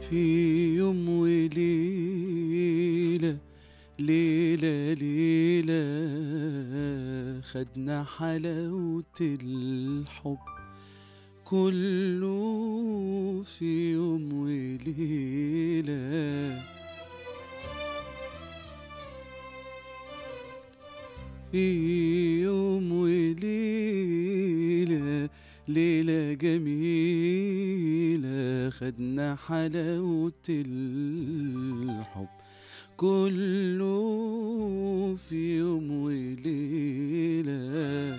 في يوم وليلة ليلة ليلة خدنا حلاوة الحب كله في يوم وليلة في يوم وليلة ليلة جميلة خدنا حلاوة الحب كله في يوم وليلة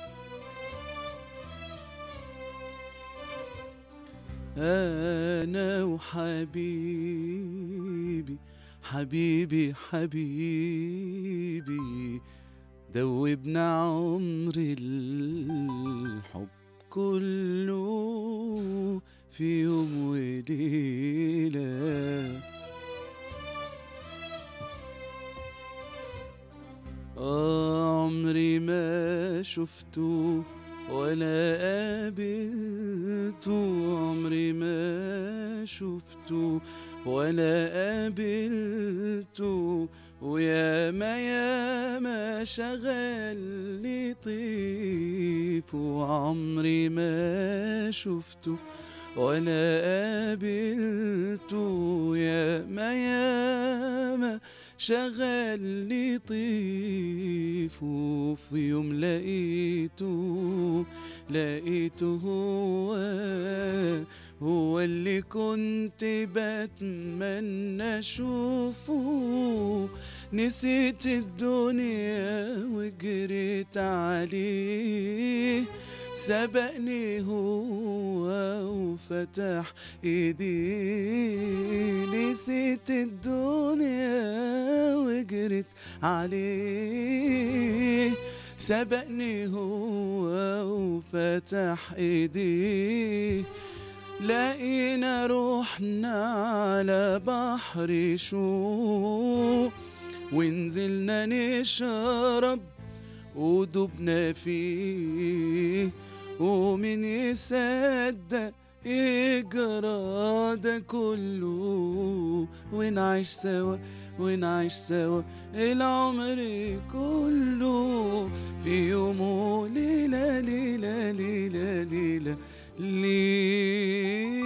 أنا وحبيبي حبيبي حبيبي دوبنا عمر الحب كله في يوم وليلة آه عمري ما شفته ولا قابلته عمري ما شفته ولا قابلته ويا ما يا ما شغل لي طيف وعمري ما شفته ولا قابلته يا ما يا ما شغل لي طيف وفي يوم لقيته لقيته هو هو اللي كنت بتمنى اشوفه نسيت الدنيا وجريت عليه سبقني هو وفتح ايديه نسيت الدنيا وجريت عليه سبقني هو وفتح ايديه لقينا روحنا على بحر شوق ونزلنا نشرب ودبنا فيه ومن يصدق يجرى ده كله ونعيش سوا ونعيش سوا العمر كله في يوم ليلة ليلة ليلة ليلة ليلة